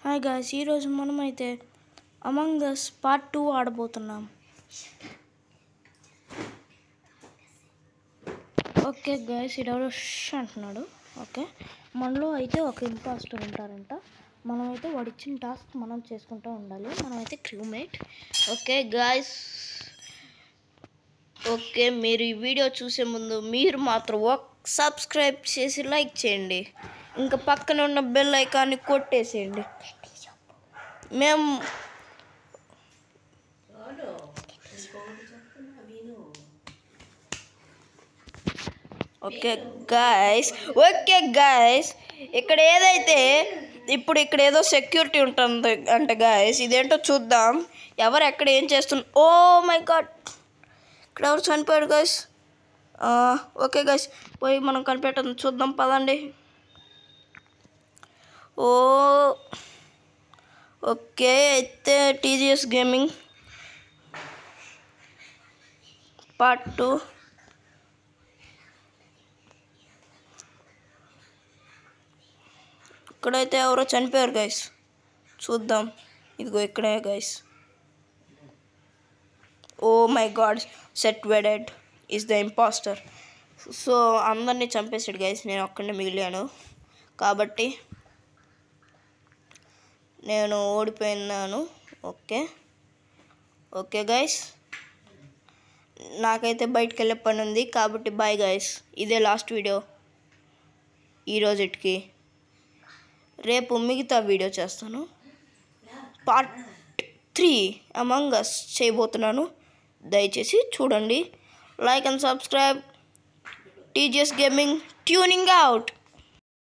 hi guys ఈరోజు మనమైతే among us part two ఆడబోతున్నాం ఓకే గాయస్ ఇడెవరో ష్ అంటున్నాడు ఓకే మనలో అయితే ఒక ఇంపాస్టర్ ఉంటారంట మనమైతే వాడు ఇచ్చిన టాస్క్ మనం చేసుకుంటూ ఉండాలి మనమైతే క్రూమేట్ ఓకే గాయస్ ఓకే మీరు ఈ వీడియో చూసే ముందు మీరు మాత్రం ఒక సబ్స్క్రైబ్ చేసి లైక్ చేయండి ఇంకా పక్కన ఉన్న బెల్ ఐకాన్ని కొట్టేసేయండి మేము ఓకే గాయస్ ఓకే గాయస్ ఇక్కడ ఏదైతే ఇప్పుడు ఇక్కడ ఏదో సెక్యూరిటీ ఉంటుంది అంటే గాయస్ ఇదేంటో చూద్దాం ఎవరు ఎక్కడ ఏం చేస్తున్నారు ఓ మై గాడ్ ఇక్కడ ఎవరు చనిపోయాడు గాయస్ ఓకే గాయస్ పోయి మనం కనిపెట్టదు చూద్దాం పదండి ఓ ఓకే అయితే టీజీఎస్ గేమింగ్ పార్ట్ టూ ఇక్కడైతే ఎవరో చనిపోయారు గైస్ చూద్దాం ఇదిగో ఇక్కడే గైస్ ఓ మై గాడ్ సెట్ వెడెడ్ ఈస్ ద ఇంపాస్టర్ సో అందరినీ చంపేసాడు గైస్ నేను ఒక్కడే మిగిలాను కాబట్టి నేను ఓడిపోయినాను ఓకే ఓకే గైస్ నాకైతే బయటకు వెళ్ళే పని ఉంది కాబట్టి బాయ్ గైస్ ఇదే లాస్ట్ వీడియో ఈ రోజుకి రేపు మిగతా వీడియో చేస్తాను పార్ట్ త్రీ అమంగ్ అస్ చేయబోతున్నాను దయచేసి చూడండి like and subscribe TGS gaming tuning out